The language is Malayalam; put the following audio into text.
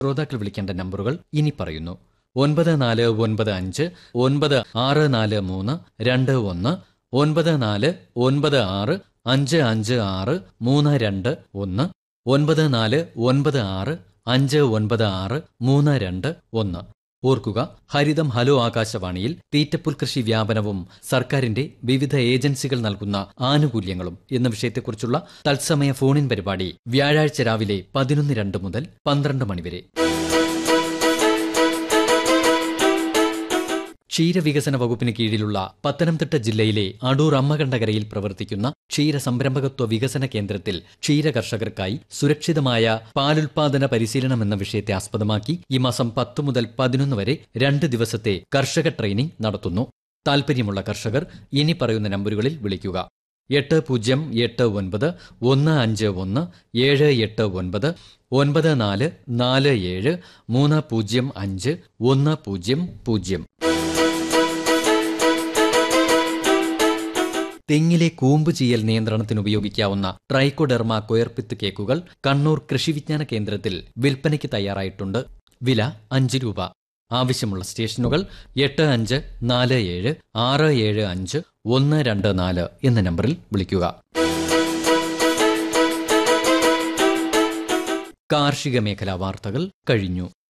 ശ്രോതാക്കൾ വിളിക്കേണ്ട നമ്പറുകൾ ഇനി പറയുന്നു ഒൻപത് നാല് ഒൻപത് അഞ്ച് ഒൻപത് ആറ് നാല് മൂന്ന് രണ്ട് ഒന്ന് ഒൻപത് നാല് ഒൻപത് ആറ് അഞ്ച് അഞ്ച് ആറ് മൂന്ന് രണ്ട് ഒന്ന് ഒൻപത് നാല് ഒൻപത് ആറ് അഞ്ച് ഒൻപത് ആറ് മൂന്ന് രണ്ട് ഒന്ന് ഓർക്കുക ഹരിതം ഹലോ ആകാശവാണിയിൽ തീറ്റപ്പുൽ കൃഷി വ്യാപനവും സർക്കാരിന്റെ വിവിധ ഏജൻസികൾ നൽകുന്ന ആനുകൂല്യങ്ങളും എന്ന വിഷയത്തെക്കുറിച്ചുള്ള തത്സമയ ഫോണിൻ പരിപാടി വ്യാഴാഴ്ച രാവിലെ പതിനൊന്ന് രണ്ട് മുതൽ പന്ത്രണ്ട് മണിവരെ ക്ഷീരവികസന വകുപ്പിന് കീഴിലുള്ള പത്തനംതിട്ട ജില്ലയിലെ അടൂർ അമ്മകണ്ഠകരയിൽ പ്രവർത്തിക്കുന്ന ക്ഷീര സംരംഭകത്വ വികസന കേന്ദ്രത്തിൽ ക്ഷീര കർഷകർക്കായി സുരക്ഷിതമായ പാലുൽപാദന പരിശീലനം എന്ന വിഷയത്തെ ആസ്പദമാക്കി ഈ മാസം പത്ത് മുതൽ പതിനൊന്ന് വരെ രണ്ട് ദിവസത്തെ കർഷക ട്രെയിനിംഗ് നടത്തുന്നു താൽപ്പര്യമുള്ള കർഷകർ ഇനി പറയുന്ന നമ്പറുകളിൽ വിളിക്കുക എട്ട് പൂജ്യം എട്ട് ഒൻപത് ഒന്ന് അഞ്ച് ഒന്ന് ഏഴ് എട്ട് ഒൻപത് ഒൻപത് നാല് നാല് ഏഴ് മൂന്ന് പൂജ്യം അഞ്ച് ഒന്ന് പൂജ്യം പൂജ്യം തെങ്ങിലെ കൂമ്പ് ചീയൽ നിയന്ത്രണത്തിന് ഉപയോഗിക്കാവുന്ന ട്രൈക്കോഡെർമ കൊയർപ്പിത്ത് കേക്കുകൾ കണ്ണൂർ കൃഷിവിജ്ഞാന കേന്ദ്രത്തിൽ വിൽപ്പനയ്ക്ക് തയ്യാറായിട്ടുണ്ട് വില അഞ്ച് രൂപ ആവശ്യമുള്ള സ്റ്റേഷനുകൾ എട്ട് അഞ്ച് നാല് ഏഴ് ആറ് ഏഴ് അഞ്ച് ഒന്ന് രണ്ട് നാല് എന്ന നമ്പറിൽ വിളിക്കുക കാർഷിക മേഖലാ വാർത്തകൾ കഴിഞ്ഞു